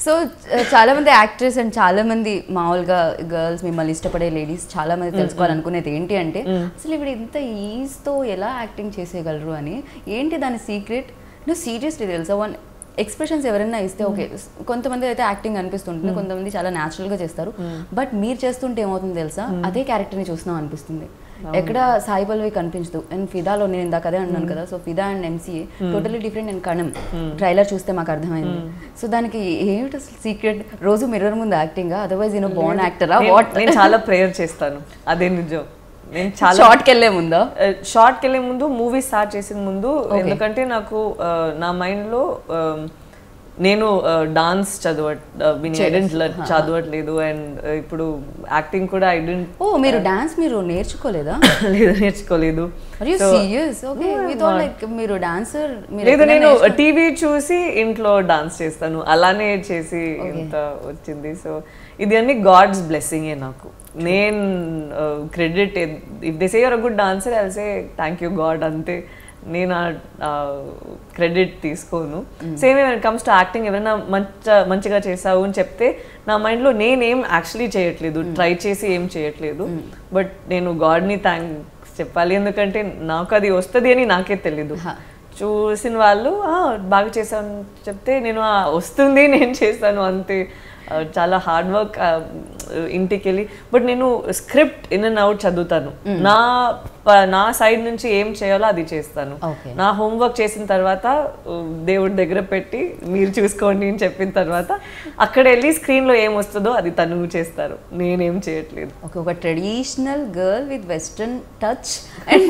So చాలా మంది actors and చాలా మంది మామూలుగా గర్ల్స్ మిమ్మల్ని ఇష్టపడే లేడీస్ చాలా మంది తెలుసుకోవాలనుకునేది ఏంటి అంటే అసలు ఇప్పుడు ఇంత ఈజ్తో ఎలా యాక్టింగ్ చేసేయగలరు అని ఏంటి దాని సీక్రెట్ నువ్వు సీరియస్లీ తెలుసా వన్ ఎక్స్ప్రెషన్స్ ఎవరైనా ఇస్తే ఓకే కొంతమంది అయితే యాక్టింగ్ అనిపిస్తుంటుంది కొంతమంది చాలా natural గా చేస్తారు బట్ మీరు చేస్తుంటే ఏమవుతుంది తెలుసా అదే క్యారెక్టర్ని చూస్తున్నాం అనిపిస్తుంది ఎక్కడ సాయి పల్లవి కనిపించదు అండ్ ఫిదాలో నేను ఇందాక అదే అన్నాను కదా so Fidaa and MCA totally different and Kanam trailer చూస్తే మాకు అర్థమైంది సో దానికి ఏమిటి అసలు సీక్రెట్ రోజు మిర్రర్ ముందు యాక్టింగ్ అదర్వైజ్ నేను బోర్న్ యాక్టరా నేను- వాట్ నేను చాలా ప్రేయర్ చేస్తాను అదే నిజం నేను చాలా షార్ట్కి వెళ్ళే ముందా షార్ట్కి వెళ్ళే ముందు మూవీ స్టార్ట్ చేసిన ముందు ఎందుకంటే నాకు ఆ, నా మైండ్లో నేను డాన్స్ చదవ చదవట్లేదు అండ్ ఇప్పుడు యాక్టింగ్ కూడా ఐ డెంట్ ఓ మీరు డాన్స్ మీరు నేర్చుకోలేదా లేదు నేర్చుకోలేదు are you serious okay with like మీరు డాన్సర్ లేదు నేను టీవీ చూసి ఇంట్లో డాన్స్ చేస్తాను అలానే చేసి ఇంత వచ్చింది సో ఇది అన్ని గాడ్స్ బ్లెస్సింగే నాకు నేను credit if they say you're a good dancer I say thank you God అంతే నేను ఆ క్రెడిట్ తీసుకోను same when comes to acting ఎవరైనా మంచి మంచిగా చేసావు అని చెప్తే నా మైండ్లో నేనేం యాక్చువల్లీ చేయట్లేదు ట్రై చేసి ఏం చేయట్లేదు బట్ నేను గాడ్ని థ్యాంక్స్ చెప్పాలి ఎందుకంటే నాకు అది వస్తుంది అని నాకే తెలీదు చూసిన వాళ్ళు "ఆ, బాగా చేశాను చెప్తే నేను "ఆ, వస్తుంది నేను చేస్తాను అంతే ఆ, చాలా హార్డ్ వర్క్ ఇంటికి వెళ్ళి బట్ నేను స్క్రిప్ట్ ఇన్ అండ్ అవుట్ చదువుతాను నా ప- నా సైడ్ నుంచి ఏం చేయాలో అది చేస్తాను Okay. నా హోంవర్క్ చేసిన తర్వాత ఉ, దేవుడి దగ్గర పెట్టి మీరు చూసుకోండి అని చెప్పిన తర్వాత అక్కడ వెళ్ళి స్క్రీన్లో ఏం వస్తుందో అది తను చేస్తారు నేనేం చేయట్లేదు ఓకే ఒక traditional girl with western touch and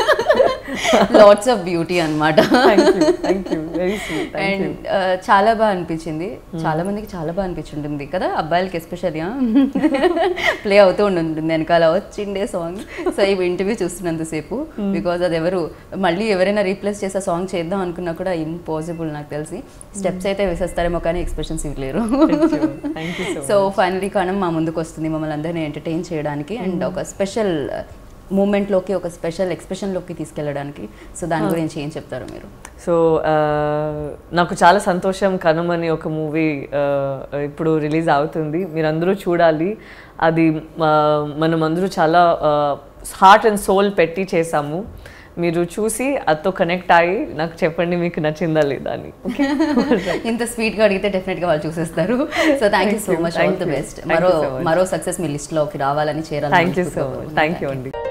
lots of beauty అనమాట thank you thank you very sweet thank you and చాలా బాగా అనిపించింది చాలా మందికి చాలా బాగా అనిపించుంటుంది కదా అబ్బాయిలకి ఎస్పెషల్గా ప్లే అవుతూ ఉంటుంది వెనకాల వచ్చిండే సాంగ్ సో ఇవి ఇంటర్వ్యూ చూస్తున్నంతసేపు బికాజ్ అది ఎవరు మళ్ళీ ఎవరైనా రీప్లేస్ చేసే సాంగ్ చేద్దాం అనుకున్నా కూడా ఇంపాసిబుల్ నాకు తెలిసి స్టెప్స్ అయితే వేసేస్తారేమో కానీ ఎక్స్ప్రెషన్స్ ఇవ్వలేరు thank you so so finally Kanam మా ముందుకు వస్తుంది మమ్మల్ని అందరినీ ఎంటర్టైన్ చేయడానికి అండ్ ఒక స్పెషల్ మూమెంట్లోకి ఒక స్పెషల్ ఎక్స్ప్రెషన్లోకి తీసుకెళ్ళడానికి సో దాని గురించి ఏం చెప్తారు మీరు సో ఆ, నాకు చాలా సంతోషం కనుమ అని ఒక మూవీ ఇప్పుడు రిలీజ్ అవుతుంది మీరందరూ చూడాలి అది ఆ, మనం అందరూ చాలా హార్ట్ అండ్ సోల్ పెట్టి చేసాము మీరు చూసి అతో కనెక్ట్ అయ్యి నాకు చెప్పండి మీకు నచ్చిందా లేదా అని ఇంత స్వీట్ గా అడిగితే డెఫినెట్ గా వాళ్ళు చూసేస్తారు so thank you so much all the best మరో మరో సక్సెస్ మీ లిస్ట్ లోకి రావాలని చేరాలి thank you so much thank you అండి